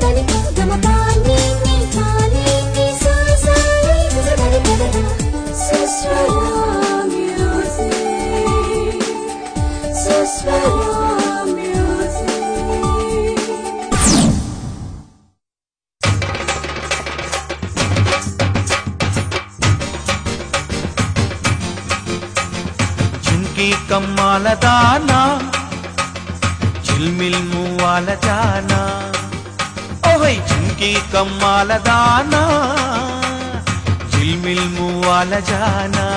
సని గమ పాని నీ పాని నీ సా సా నీ సని పద సుస్వర మ్యూజిక్ సుస్వర మ్యూజిక్ ఝుంకీ కమ్మాల దానా చిల్మిల్ మువ్వాల జానా ఓహై ఝుంకీ కమ్మాల దానా చిల్మిల్ మువ్వాల జానా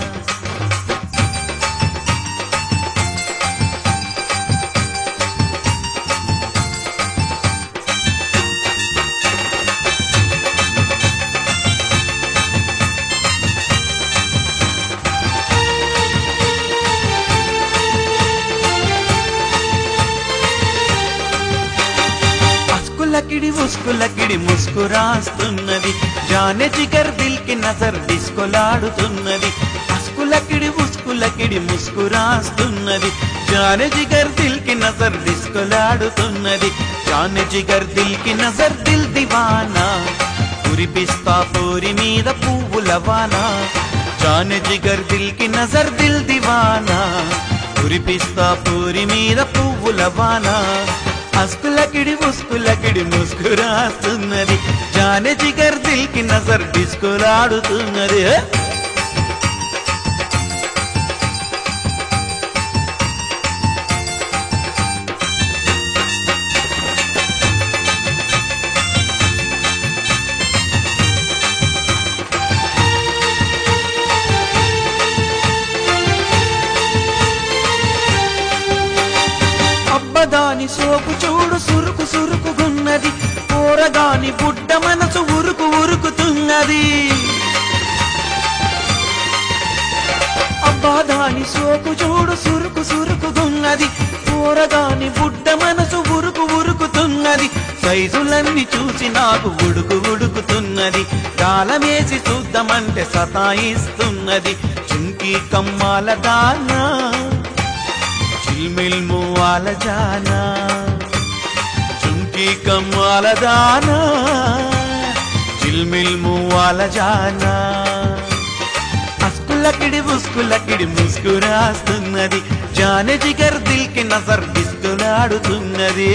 అస్కులకిడి ఉస్కులకిడి ముస్కురాస్తున్నది జానె జిగర్ దిల్ కి నజర్ డిస్కొలాడుతున్నది అస్కులకిడి ఉస్కులకిడి ముస్కురాస్తున్నది జానె జిగర్ దిల్ కి నజర్ డిస్కొలాడుతున్నది జానె జిగర్ దిల్ కి నజర్ దిల్ దివానా కురిపిస్తా పూరి మీద పువ్వుల వానా జానె జిగర్ దిల్ కి నజర్ దిల్ దివానా కురిపిస్తా పూరి మీద పువ్వుల వానా అస్కులకిడి ముస్కులకిడి ముస్కురాస్తున్నది జానె జిగర్ దిల్ కి నజర్ డిస్కులాడుతున్నది ఏ? అబ్బదాని సోకు చూడు సురుకు సురుకుగున్నది కూరగాని బుడ్డ మనసు ఉరుకు ఉరుకుతున్నది అబ్బాదాని సోకు చూడు సురుకు సురుకుగున్నది కూరగాని బుడ్డ మనసు ఉరుకు ఉరుకుతున్నది సైజులన్నీ చూసి నాకు ఉడుకు ఉడుకుతున్నది కాలమేసి చూద్దామంటే సతాయిస్తున్నది చుంకి కమ్మాల దానా చిల్మిల్ మువ్వాల జానా చుంకి కమ్మాల దానా చిల్మిల్ మువ్వాల జానా అస్కులకిడి ఉస్కులకిడి ముస్కురాస్తున్నది జానె జిగర్ దిల్ కి నజర్ డిస్కులాడుతున్నది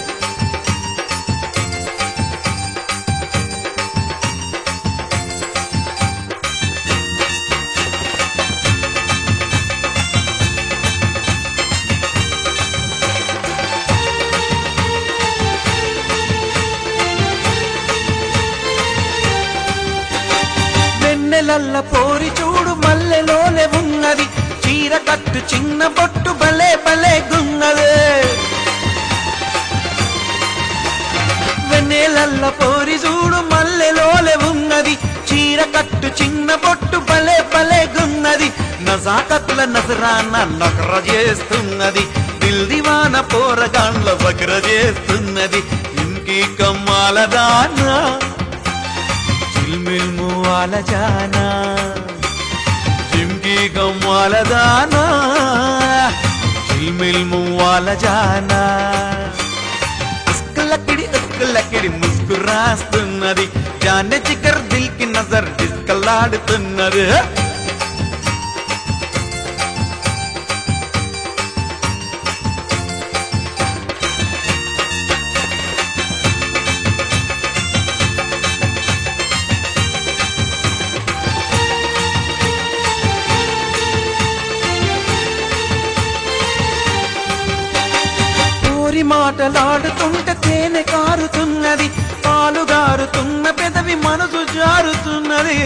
వెన్నెలల్ల పోరి చూడు మల్లెలోనే ఉన్నది చీర కట్టు చిన్న బొట్టు భలే భలే గున్నదే వెన్నెలల్ల పోరి చూడు మల్లెలోలే ఉన్నది చీర కట్టు చిన్న బొట్టు భలే భలే గున్నది నజాకత్ల నజరాన నకర చేస్తున్నది దిల్ దివాన పోరగాండ్ల వక్ర చేస్తున్నది ఇంకి కమ్మాల దానా చిల్మిల్ మువ్వాల జానా చిమ్కి కమ్మాల దానా చిల్మిల్ మువ్వాల జానా అస్కలకిడి అస్కలకిడి ముస్కురాస్తున్నది జానె చికర్ దిల్ కి నజర్ డిస్కలాడుతున్నది ఊరి మాటలాడుతుంటే తేనె కారుతున్నది పాలు గారుతున్న పెదవి మనసు జారుతున్నది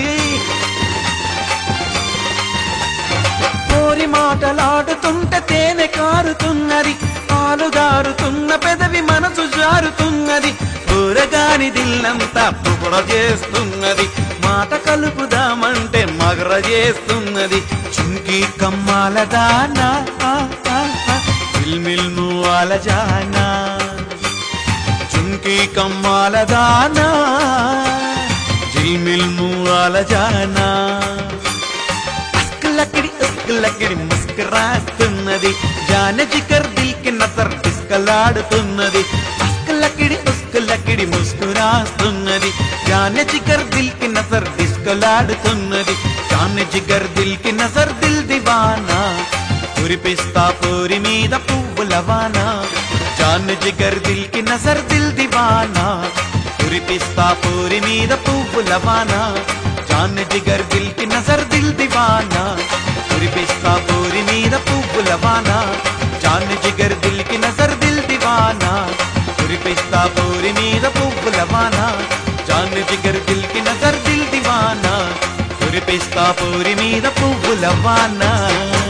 ఊరి మాటలాడుతుంటే తేనె కారుతున్నది పాలు గారుతున్న పెదవి మనసు జారుతున్నది ఊరగాని దిల్లంతా పుగడ చేస్తున్నది మాట కలుపుదామంటే మగర చేస్తున్నది చుంకి కమ్మాల దానా ఆ, ఆ, ఆ, చిల్మిల్ మువ్వాల జానా చుంకి కమ్మాల దానా జిల్మిల్ మువ్వాల జానా అస్కలకిడి అస్కలకిడి ముస్కరాస్తున్నది జాన జికర్ దిల్ కి నజర్ డిస్కలాడుతున్నది అస్కలకిడి ఉస్కలకిడి ముస్ కాస్తున్నది జానె జిగర్ దిల్ కి నజర్ డిస్కలాడుతున్నది జానె జిగర్ దిల్ కి నజర్ దిల్ దివానా కురిపిస్తా పూరి మీద పువ్వుల వాన జాన్ జిగర్ దిల్ కి నజర్ దిల్ దివానా కురిపిస్తా పూరి మీద పువ్వుల వాన జాన్ జిగర్ దిల్ కి నజర్ దిల్ దివానా కురిపిస్తా పూరి మీద పువ్వుల వాన జాన్ జిగర్ దిల్ కి నజర్ దిల్ దివానా కురిపిస్తా పూరి మీద పువ్వుల వాన జాన్ జిగర్ దిల్ కి నజర్ దిల్ దివానా కురిపిస్తా పూరి మీద పువ్వుల వాన